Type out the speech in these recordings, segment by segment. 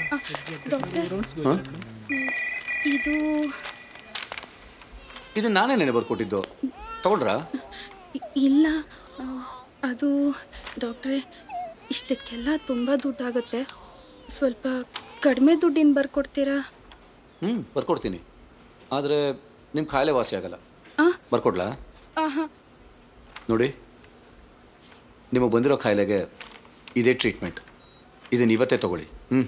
Doctor ಹಾಂ ಇದು ಇದನ್ನ ನಾನೇ ನೆನೆ ಬರ್ಕೊಟ್ಟಿದ್ದು ತಗೊಂಡ್ರಾ ಇ- ಇಲ್ಲ ಆ, ಅದು ಡಾಕ್ಟ್ರೇ ಇಷ್ಟಕ್ಕೆಲ್ಲ ತುಂಬ ದುಡ್ಡಾಗುತ್ತೆ ಸ್ವಲ್ಪ ಕಡಿಮೆ ದುಡ್ಡಿನ ಬರ್ಕೊಡ್ತೀರಾ ಹ್ಞೂ ಬರ್ಕೊಡ್ತೀನಿ ಆದರೆ ನಿಮ್ಮ ಕಾಯಿಲೆ ವಾಸಿ ಆಗಲ್ಲ ಆ? ಬರ್ಕೊಡ್ಲಾ ಆಹಾ ನೋಡಿ ನಿಮಗೆ ಬಂದಿರೋ ಕಾಯಿಲೆಗೆ ಇದೇ ಟ್ರೀಟ್ಮೆಂಟ್ ಇದನ್ನು ಇವತ್ತೇ ತಗೊಳ್ಳಿ ಹ್ಞೂ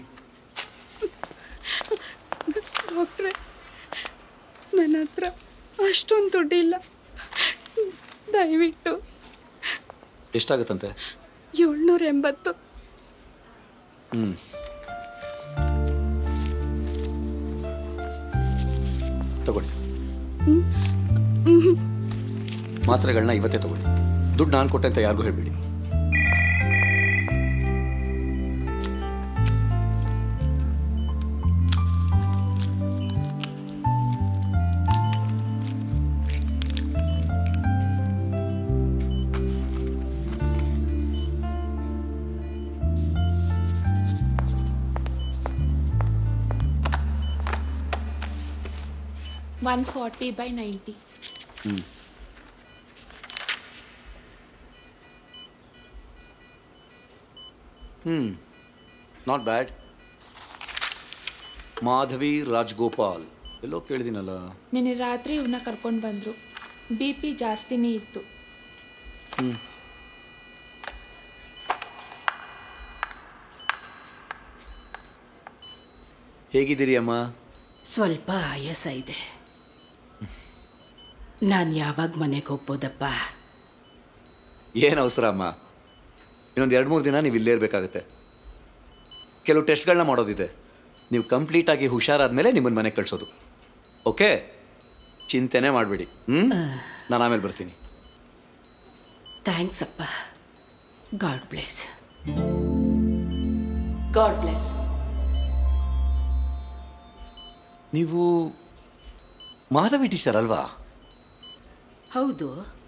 ಡಾಕ್ಟ್ರೆ ನನ್ನ ಹತ್ರ ಅಷ್ಟೊಂದು ದುಡ್ಡಿಲ್ಲ ದಯವಿಟ್ಟು ಎಷ್ಟಾಗುತ್ತಂತೆ ಏಳ್ನೂರ ಎಂಬತ್ತು ಹ್ಞೂ ತಗೊಳ್ಳಿ ಮಾತ್ರೆಗಳನ್ನ ಇವತ್ತೇ ತಗೊಳ್ಳಿ ದುಡ್ಡು ನಾನು ಕೊಟ್ಟೆ ಅಂತ ಯಾರಿಗೂ ಹೇಳಬೇಡಿ ಒನ್ ಫಾರ್ಟಿ ಬೈ ನೈಂಟಿ ಹ್ಞೂ ನಾಟ್ ಬ್ಯಾಡ್ ಮಾಧವಿ ರಾಜ್ಗೋಪಾಲ್ ಎಲ್ಲೋ ಕೇಳಿದ್ದೀನಲ್ಲ ನಿನ್ನೆ ರಾತ್ರಿ ಇವನ್ನ ಕರ್ಕೊಂಡು ಬಂದರು ಬಿ ಪಿ ಜಾಸ್ತಿನೇ ಇತ್ತು ಹೇಗಿದ್ದೀರಿ ಅಮ್ಮ ಸ್ವಲ್ಪ ಆಯಾಸ ಇದೆ ನಾನು ಯಾವಾಗ ಮನೆಗೆ ಹೋಗ್ಬೋದಪ್ಪ ಏನು ಅವಸರ ಅಮ್ಮ ಇನ್ನೊಂದು ಎರಡು ಮೂರು ದಿನ ನೀವು ಇಲ್ಲೇ ಇರಬೇಕಾಗತ್ತೆ ಕೆಲವು ಟೆಸ್ಟ್ಗಳನ್ನ ಮಾಡೋದಿದೆ ನೀವು ಕಂಪ್ಲೀಟಾಗಿ ಹುಷಾರಾದ್ಮೇಲೆ ನಿಮ್ಮನ್ನ ಮನೆಗೆ ಕಳಿಸೋದು ಓಕೆ ಚಿಂತೆನೇ ಮಾಡಬೇಡಿ ಹ್ಞೂ ನಾನು ಆಮೇಲೆ ಬರ್ತೀನಿ ಥ್ಯಾಂಕ್ಸ್ ಅಪ್ಪ ಗಾಡ್ ಬ್ಲೆಸ್ ಗಾಡ್ ಬ್ಲೆಸ್ ನೀವು ಮಾಧವಿ ಟೀಚರ್ ಅಲ್ವಾ ಹೌದು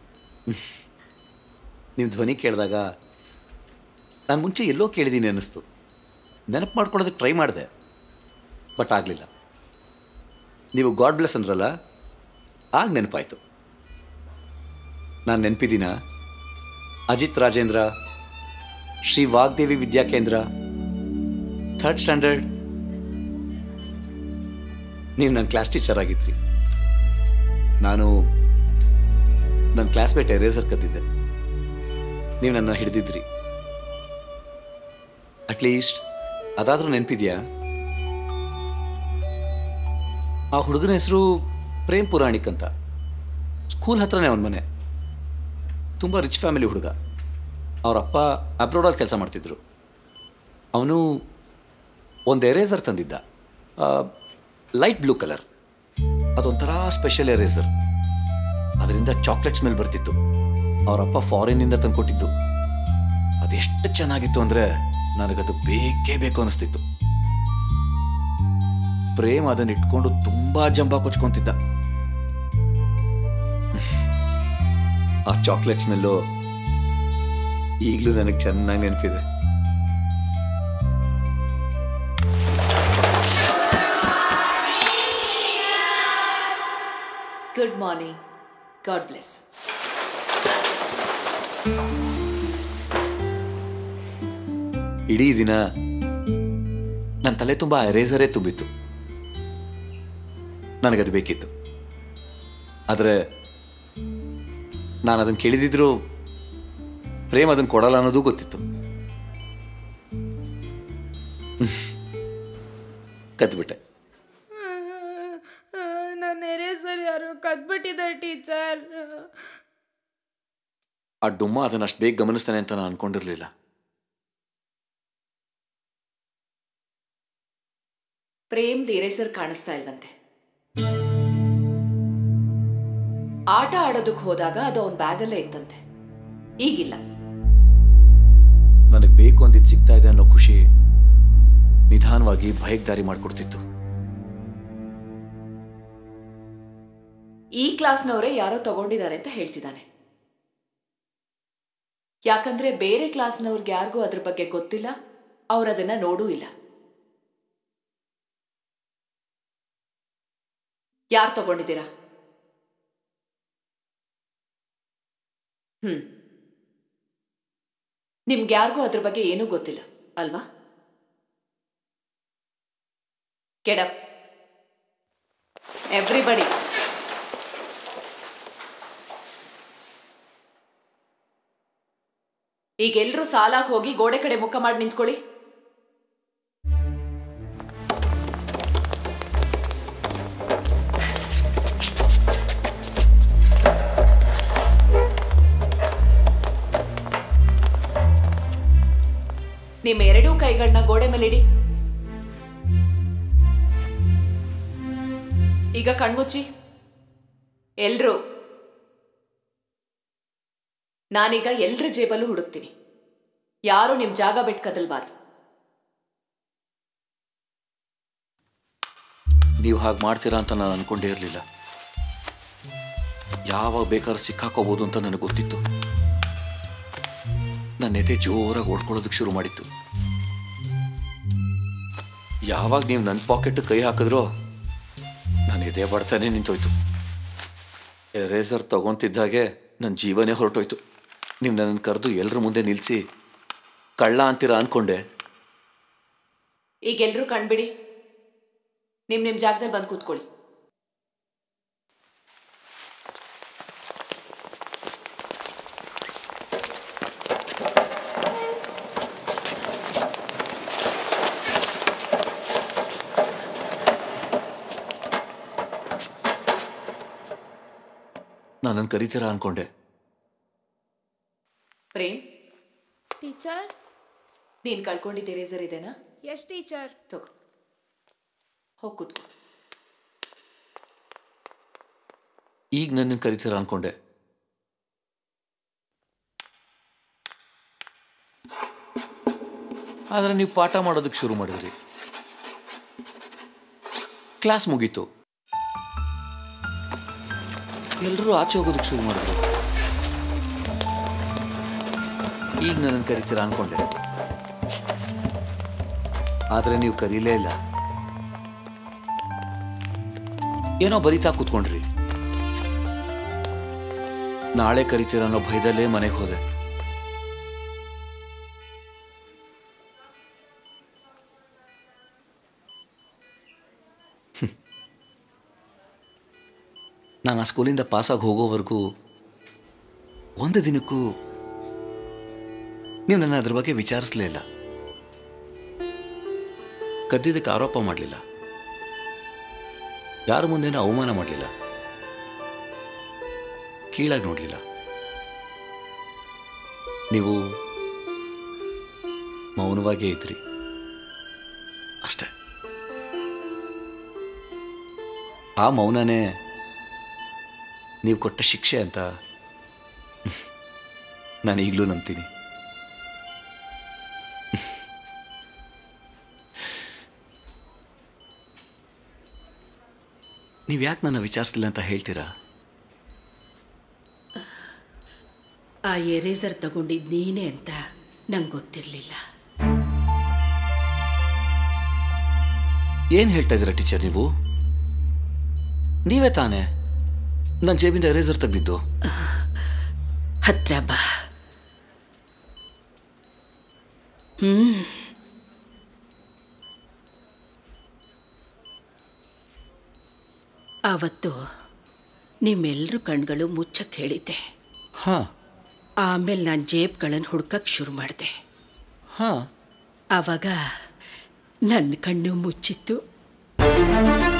ನೀವು ಧ್ವನಿ ಕೇಳಿದಾಗ ನಾನು ಮುಂಚೆ ಎಲ್ಲೋ ಕೇಳಿದ್ದೀನಿ ಅನ್ನಿಸ್ತು ನೆನಪು ಮಾಡ್ಕೊಳ್ಳೋದಕ್ಕೆ ಟ್ರೈ ಮಾಡಿದೆ ಬಟ್ ಆಗಲಿಲ್ಲ ನೀವು ಗಾಡ್ ಬ್ಲೆಸ್ ಅಂದ್ರಲ್ಲ ಆಗ ನೆನಪಾಯಿತು ನಾನು ನೆನಪಿದ್ದೀನ ಅಜಿತ್ ರಾಜೇಂದ್ರ ಶ್ರೀ ವಾಗ್ದೇವಿ ವಿದ್ಯಾಕೇಂದ್ರ ಥರ್ಡ್ ಸ್ಟ್ಯಾಂಡರ್ಡ್ ನೀವು ನನ್ನ ಕ್ಲಾಸ್ ಟೀಚರ್ ಆಗಿದ್ರಿ ನಾನು ನನ್ನ ಕ್ಲಾಸ್ಮೇಟ್ ಎರೇಸರ್ ಕದ್ದಿದ್ದೆ ನೀವು ನನ್ನ ಹಿಡಿದಿದ್ರಿ ಅಟ್ಲೀಸ್ಟ್ ಅದಾದರೂ ನೆನಪಿದ್ಯಾ ಆ ಹುಡುಗನ ಹೆಸರು ಪ್ರೇಮ್ ಪುರಾಣಿಕ್ ಅಂತ ಸ್ಕೂಲ್ ಹತ್ರನೇ ಅವನ ಮನೆ ತುಂಬ ರಿಚ್ ಫ್ಯಾಮಿಲಿ ಹುಡುಗ ಅವ್ರ ಅಪ್ಪ ಅಬ್ರೋಡಲ್ಲಿ ಕೆಲಸ ಮಾಡ್ತಿದ್ರು ಅವನು ಒಂದು ಎರೇಸರ್ ತಂದಿದ್ದ ಲೈಟ್ ಬ್ಲೂ ಕಲರ್ ಅದೊಂಥರ ಸ್ಪೆಷಲ್ ಎರೇಸರ್ ಅದರಿಂದ ಚಾಕ್ಲೇಟ್ ಸ್ಮೆಲ್ ಬರ್ತಿತ್ತು ಅವರಪ್ಪ ಫಾರಿನ್ನಿಂದ ತಂದ್ಕೊಟ್ಟಿದ್ದು ಅದೆಷ್ಟು ಚೆನ್ನಾಗಿತ್ತು ಅಂದರೆ ನನಗದು ಬೇಕೇ ಬೇಕು ಅನಿಸ್ತಿತ್ತು ಪ್ರೇಮ್ ಅದನ್ನ ಇಟ್ಕೊಂಡು ತುಂಬಾ ಜಂಬ ಕೊಚ್ಕೊಂತಿದ್ದ ಆ ಚಾಕ್ಲೇಟ್ ಸ್ಮೆಲ್ಲು ಈಗಲೂ ನನಗೆ ಚೆನ್ನಾಗಿ ನೆನಪಿದೆ ಗುಡ್ ಮಾರ್ನಿಂಗ್ ಗಾಡ್ ಬ್ಲೆಸ್ ಇಡೀ ದಿನ ನನ್ನ ತಲೆ ತುಂಬ ಎರೇಸರೇ ತುಂಬಿತ್ತು ನನಗದು ಬೇಕಿತ್ತು ಆದರೆ ನಾನು ಅದನ್ನು ಕೇಳಿದಿದ್ರು ಪ್ರೇಮ್ ಅದನ್ನು ಕೊಡಲ್ಲ ಅನ್ನೋದು ಗೊತ್ತಿತ್ತು ಕದ್ಬಿಟ್ಟೆ ನನ್ನ ಎರೇಸರ್ ಯಾರು ಕದ್ಬಿಟ್ಟಿದ್ದಾರೆ ಟೀಚರ್ ಆ ಡುಮ್ಮ ಅದನ್ನು ಅಷ್ಟು ಬೇಗ ಗಮನಿಸ್ತಾನೆ ಅಂತ ನಾನು ಅನ್ಕೊಂಡಿರ್ಲಿಲ್ಲ ಪ್ರೇಮ್ ಧೀರೇಸರ್ ಕಾಣಿಸ್ತಾ ಇಲ್ವಂತೆ ಆಟ ಆಡೋದಕ್ಕೆ ಹೋದಾಗ ಅದು ಅವನ ಬ್ಯಾಗಲ್ಲೇ ಇತ್ತಂತೆ ಈಗಿಲ್ಲ ನನಗೆ ಬೇಕು ಅಂದಿದ್ದು ಸಿಗ್ತಾ ಇದೆ ಅನ್ನೋ ಖುಷಿ ನಿಧಾನವಾಗಿ ಭಯಕ್ಕೆ ದಾರಿ ಮಾಡಿಕೊಡ್ತಿತ್ತು ಈ ಕ್ಲಾಸ್ನವರೇ ಯಾರೋ ತಗೊಂಡಿದ್ದಾರೆ ಅಂತ ಹೇಳ್ತಿದ್ದಾನೆ ಯಾಕಂದ್ರೆ ಬೇರೆ ಕ್ಲಾಸ್ನವ್ರಿಗೆ ಯಾರಿಗೂ ಅದ್ರ ಬಗ್ಗೆ ಗೊತ್ತಿಲ್ಲ ಅವ್ರು ಅದನ್ನ ನೋಡೂ ಇಲ್ಲ ಯಾರು ತಗೊಂಡಿದ್ದೀರಾ ಹ್ಮ್ ನಿಮ್ಗೆ ಯಾರಿಗೂ ಅದ್ರ ಬಗ್ಗೆ ಏನೂ ಗೊತ್ತಿಲ್ಲ ಅಲ್ವಾ ಕೆಡಪ್ ಎವ್ರಿಬಡಿ ಈಗ ಎಲ್ರೂ ಸಾಲಾಗಿ ಹೋಗಿ ಗೋಡೆ ಕಡೆ ಮುಖ ಮಾಡಿ ನಿಂತ್ಕೊಳ್ಳಿ ನಿಮ್ಮ ಎರಡೂ ಕೈಗಳನ್ನ ಗೋಡೆ ಮೇಲಿಡಿ ಈಗ ಕಣ್ಮುಚ್ಚಿ ಎಲ್ರೂ ನಾನೀಗ ಎಲ್ರ ಜೇಬಲ್ಲೂ ಹುಡುಕ್ತೀನಿ ಯಾರು ನಿಮ್ ಜಾಗ ಬಿಟ್ಟು ಕದಲ್ಬಾರ್ದು ನೀವು ಹಾಗೆ ಮಾಡ್ತೀರಾ ಅಂತ ನಾನು ಅನ್ಕೊಂಡೇ ಇರಲಿಲ್ಲ ಯಾವಾಗ ಬೇಕಾದ್ರೂ ಸಿಕ್ಕಾಕೋಬೋದು ಅಂತ ನನಗೆ ಗೊತ್ತಿತ್ತು ನನ್ನ ಎದೆ ಜೋರಾಗಿ ಓಡ್ಕೊಳ್ಳೋದಕ್ಕೆ ಶುರು ಮಾಡಿತ್ತು ಯಾವಾಗ ನೀವು ನನ್ನ ಪಾಕೆಟ್ ಕೈ ಹಾಕಿದ್ರೋ ನನ್ನ ಎದೆ ಬಡ್ತಾನೆ ನಿಂತೋಯ್ತು ಎರೇಸರ್ ತಗೊಂತಿದ್ದಾಗೆ ನನ್ನ ಜೀವನೇ ಹೊರಟೋಯ್ತು ನೀವು ನನ್ನನ್ನು ಕರೆದು ಎಲ್ಲರ ಮುಂದೆ ನಿಲ್ಲಿಸಿ ಕಳ್ಳ ಅಂತೀರಾ ಅನ್ಕೊಂಡೆ ಈಗ ಎಲ್ರೂ ಕಣ್ಬಿಡಿ ನಿಮ್ ನಿಮ್ ಜಾಗದಲ್ಲಿ ಬಂದು ಕೂತ್ಕೊಳ್ಳಿ ನನ್ನನ್ನು ಕರಿತೀರಾ ಅನ್ಕೊಂಡೆ ಪ್ರೇಮ್ ಟೀಚರ್ ನೀನ್ ಕಳ್ಕೊಂಡಿದ್ದ ಎರೇಸರ್ ಇದೆನಾ ಎಸ್ ಟೀಚರ್ ತಗೋ ಹೋಗಿ ಕೂತ್ಕೊ ಈಗ ನನ್ನನ್ನು ಕರಿತೀರಾ ಅನ್ಕೊಂಡೆ ಆದರೆ ನೀವು ಪಾಠ ಮಾಡೋದಕ್ಕೆ ಶುರು ಮಾಡಿದ್ರಿ ಕ್ಲಾಸ್ ಮುಗೀತು ಎಲ್ಲರೂ ಆಚೆ ಹೋಗೋದಕ್ಕೆ ಶುರು ಮಾಡಿದ್ರು ಈಗ ನನ್ನನ್ನು ಕರಿತೀರಾ ಅನ್ಕೊಂಡೆ ಆದರೆ ನೀವು ಕರೀಲೇ ಇಲ್ಲ ಏನೋ ಬರಿತಾ ಕೂತ್ಕೊಂಡ್ರಿ ನಾಳೆ ಕರಿತೀರ ಅನ್ನೋ ಭಯದಲ್ಲೇ ಮನೆಗೆ ಹೋದೆ ಹ್ಮ್. ನಾನು ಆ ಸ್ಕೂಲಿಂದ ಪಾಸಾಗಿ ಹೋಗೋವರೆಗೂ ಒಂದು ದಿನಕ್ಕೂ ನೀವು ನನ್ನ ಅದ್ರ ಬಗ್ಗೆ ವಿಚಾರಿಸಲೇ ಇಲ್ಲ ಕದ್ದಿದ್ದಕ್ಕೆ ಆರೋಪ ಮಾಡಲಿಲ್ಲ ಯಾರ ಮುಂದೆನೂ ಅವಮಾನ ಮಾಡಲಿಲ್ಲ ಕೀಳಾಗಿ ನೋಡಲಿಲ್ಲ ನೀವು ಮೌನವಾಗೇ ಇದ್ರಿ ಅಷ್ಟೆ ಆ ಮೌನನೇ ನೀವು ಕೊಟ್ಟ ಶಿಕ್ಷೆ ಅಂತ ನಾನು ಈಗಲೂ ನಂಬ್ತೀನಿ ನೀವು ಯಾಕೆ ನನ್ನ ವಿಚಾರಿಸಲಿಲ್ಲ ಅಂತ ಹೇಳ್ತೀರಾ ಆ ಎರೇಸರ್ ತಗೊಂಡಿದ್ದು ನೀನೇ ಅಂತ ನಂಗೆ ಗೊತ್ತಿರಲಿಲ್ಲ ಏನು ಹೇಳ್ತಾ ಇದ್ದೀರಾ ಟೀಚರ್ ನೀವು ನೀವೇ ತಾನೇ ನನ್ನ ಜೇಬಿಂದ ಎರೇಸರ್ ತೆಗೆದಿದ್ದು ಹತ್ರ ಬಾ ಹ್ಮ್ ಆವತ್ತು ನಿಮ್ಮೆಲ್ಲರ ಕಣ್ಗಳು ಮುಚ್ಚಕ್ಕೆ ಹೇಳಿದ್ದೆ ಹಾಂ ಆಮೇಲೆ ನಾನು ಜೇಬ್ಗಳನ್ನು ಹುಡ್ಕಕ್ಕೆ ಶುರು ಮಾಡಿದೆ ಹಾಂ ಆವಾಗ ನನ್ನ ಕಣ್ಣು ಮುಚ್ಚಿತ್ತು